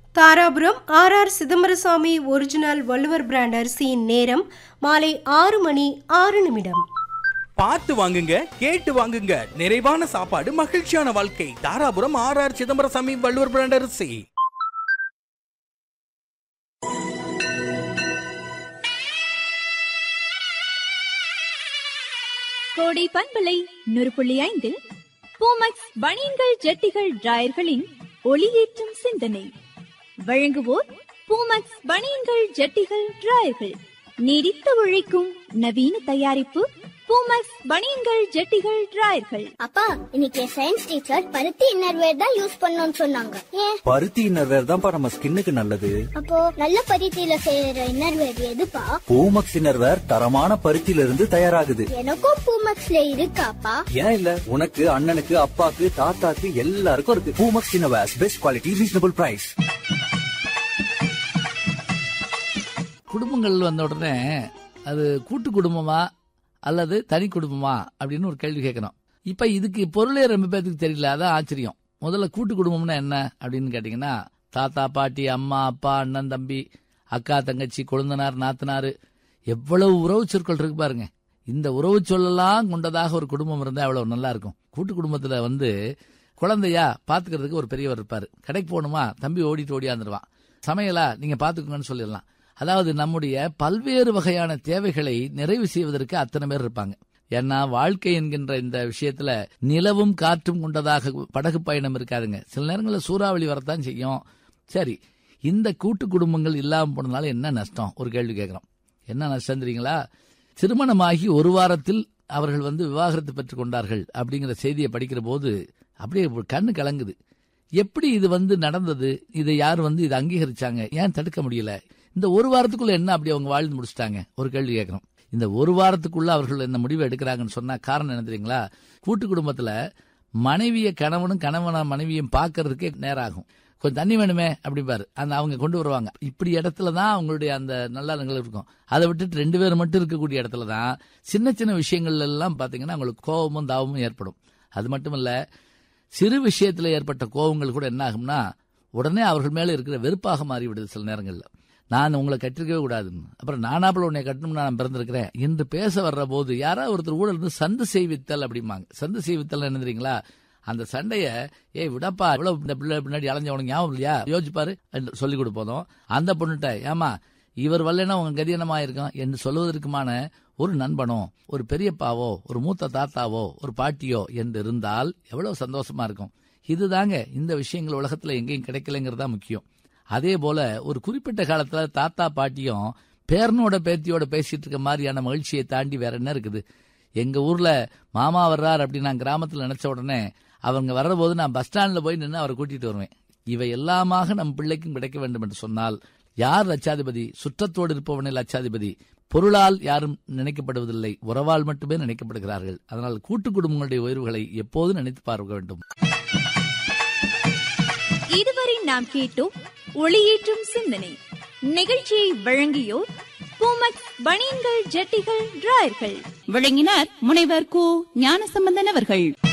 Dharapuram R R Chidambarasamy original Valluvar brand அரிசியின் நேரம் மாலை ஆறு மணி ஆறு நிமிடம் பார்த்து வாங்குங்க கேட்டு வாங்குங்க நிறைவான சாப்பாடு மகிழ்ச்சியான வாழ்க்கை Dharapuram R R Chidambarasamy Valluvar brand அரிசி கோடை பண்பலை நூறு புள்ளி ஐந்தில் பூமக்ஸ் பனியன்கள் ஜட்டிகள் டிராயர்களின் ஒளியேற்றும் சிந்தனை வழங்குவோர் பூமக்ஸ் பனியன்கள் ஜட்டிகள் டிராயர்கள் நீடித்து உழைக்கும் நவீன தயாரிப்பு பூமக்ஸ் பனியன்கள் ஜட்டிகள் டிராயர்கள் அப்பா இன்னைக்கு சயின்ஸ் டீச்சர் பருத்தி இன்னர்வேர் தான் யூஸ் பண்ணணும்னு சொன்னாங்க ஏன் பருத்தி இன்னர்வேர் தான்ப்பா நம்ம ஸ்கின்னுக்கு நல்லது அப்போ நல்ல பருத்தியில செய்யற இன்னர்வேர் எதுப்பா பூமக்ஸ் இன்னர்வேர் தரமான பருத்தியில இருந்து தயாராகுது எனக்கும் பூமக்ஸ்ல இருக்காப்பா ஏன் இல்ல உனக்கு அண்ணனுக்கு அப்பாக்கு தாத்தாக்கு எல்லாருக்கும் இருக்கு Poomex innerwear best quality reasonable price குடும்பங்கள் வந்த உடனே அது கூட்டு குடும்பமா அல்லது தனி குடும்பமா அப்படின்னு ஒரு கேள்வி கேட்கணும் இப்ப இதுக்கு பொருளே ரொம்ப பேருக்கு தெரியல அதான் ஆச்சரியம் முதல்ல கூட்டு குடும்பம்னா என்ன அப்படின்னு கேட்டீங்கன்னா தாத்தா பாட்டி அம்மா அப்பா அண்ணன் தம்பி அக்கா தங்கச்சி கொழுந்தனார் நாத்தனார் எவ்வளவு உறவு சொற்கள் இருக்கு பாருங்க இந்த உறவு சொல்லலாம் கொண்டதாக ஒரு குடும்பம் இருந்தா எவ்வளவு நல்லா இருக்கும் கூட்டு குடும்பத்துல வந்து குழந்தையா பாத்துக்கிறதுக்கு ஒரு பெரியவர் இருப்பாரு கடைக்கு போகணுமா தம்பி ஓடிட்டு ஓடியாந்துருவான் சமையலா நீங்க பாத்துக்கோங்கன்னு சொல்லிடலாம் அதாவது நம்முடைய பல்வேறு வகையான தேவைகளை நிறைவு செய்வதற்கு அத்தனை பேர் இருப்பாங்க ஏன்னா வாழ்க்கை என்கின்ற இந்த விஷயத்துல நிலவும் காற்றும் கொண்டதாக படகு பயணம் இருக்காதுங்க சில நேரங்களில் சூறாவளி வரத்தான் செய்யும் சரி இந்த கூட்டு குடும்பங்கள் இல்லாம போனதுனால என்ன நஷ்டம் ஒரு கேள்வி கேட்கிறோம் என்ன நஷ்டம் தெரியுங்களா திருமணமாகி ஒரு வாரத்தில் அவர்கள் வந்து விவாகரத்து பெற்றுக் கொண்டார்கள் அப்படிங்கிற செய்தியை படிக்கிற போது அப்படியே கண்ணு கலங்குது எப்படி இது வந்து நடந்தது இதை யார் வந்து இதை அங்கீகரிச்சாங்க ஏன் தடுக்க முடியல இந்த ஒரு வாரத்துக்குள்ள என்ன அப்படி அவங்க வாழ்ந்து முடிச்சிட்டாங்க ஒரு கேள்வி கேட்கிறோம் இந்த ஒரு வாரத்துக்குள்ள அவர்கள் இந்த முடிவை எடுக்கிறாங்கன்னு சொன்னா காரணம் என்ன தெரியுங்களா கூட்டு குடும்பத்துல மனைவிய கணவனும் கணவன மனைவியும் பார்க்கறதுக்கே நேரம் ஆகும் கொஞ்சம் தண்ணி வேணுமே அப்படிம்பாரு அந்த அவங்க கொண்டு வருவாங்க இப்படி இடத்துல தான் அவங்களுடைய அந்த நல்லங்கள் இருக்கும் அதை விட்டுட்டு ரெண்டு பேர் மட்டும் இருக்கக்கூடிய இடத்துல தான் சின்ன சின்ன விஷயங்கள்ல எல்லாம் பாத்தீங்கன்னா அவங்களுக்கு கோபமும் தாபமும் ஏற்படும் அது மட்டும் இல்ல சிறு விஷயத்துல ஏற்பட்ட கோபங்கள் கூட என்ன ஆகும்னா உடனே அவர்கள் மேல இருக்கிற வெறுப்பாக மாறிவிடுது சில நேரங்கள்ல நான் உங்களை கட்டிருக்கவே கூடாதுன்னு அப்புறம் நானாப்புல உன்னை கட்டணும்னு நான் பிறந்திருக்கிறேன் என்று பேச வர்ற போது யாராவது ஒருத்தர் ஊழல் இருந்து சந்து செய்வித்தல் அப்படிம்பாங்க சந்து செய்வித்தல் என்ன தெரியுங்களா அந்த சண்டைய ஏய் விடப்பா இவ்வளவு இந்த பிள்ளை பின்னாடி அலைஞ்சவனுக்கு ஞாபகம் இல்லையா யோசிப்பாரு என்று சொல்லி கொடுப்போதும் அந்த பொண்ணுகிட்ட ஏமா இவர் வரலன்னா உங்க கதி என்னமா இருக்கும் என்று சொல்வதற்குமான ஒரு நண்பனோ ஒரு பெரியப்பாவோ ஒரு மூத்த தாத்தாவோ ஒரு பாட்டியோ என்று இருந்தால் எவ்வளவு சந்தோஷமா இருக்கும் இதுதாங்க இந்த விஷயங்கள் உலகத்துல எங்கேயும் கிடைக்கலங்கிறது தான் முக்கியம் அதே போல ஒரு குறிப்பிட்ட காலத்துல தாத்தா பாட்டியும் பேரனோட பேத்தியோட பேசிட்டு இருக்க மாதிரியான மகிழ்ச்சியை தாண்டி வேற என்ன இருக்குது எங்க ஊர்ல மாமா வர்றார் அப்படின்னு நான் கிராமத்துல நினைச்ச உடனே அவங்க வர்ற போது நான் பஸ் ஸ்டாண்ட்ல போய் நின்று அவரை கூட்டிட்டு வருவேன் இவை எல்லாமாக நம் பிள்ளைக்கும் கிடைக்க வேண்டும் என்று சொன்னால் யார் லட்சாதிபதி சுற்றத்தோடு இருப்பவனே லட்சாதிபதி பொருளால் யாரும் நினைக்கப்படுவதில்லை உறவால் மட்டுமே நினைக்கப்படுகிறார்கள் அதனால் கூட்டு குடும்பங்களுடைய உயர்வுகளை எப்போதும் நினைத்து பார்க்க வேண்டும் இதுவரை நாம் கேட்டோம் ஒளியேற்றும் சிந்தனை நிகழ்ச்சியை வழங்கியோர் பூமக்ஸ் பனியன்கள் ஜட்டிகள் டிராயர்கள் விளங்கினார் முனைவர் கு ஞானசம்பந்தன் அவர்கள்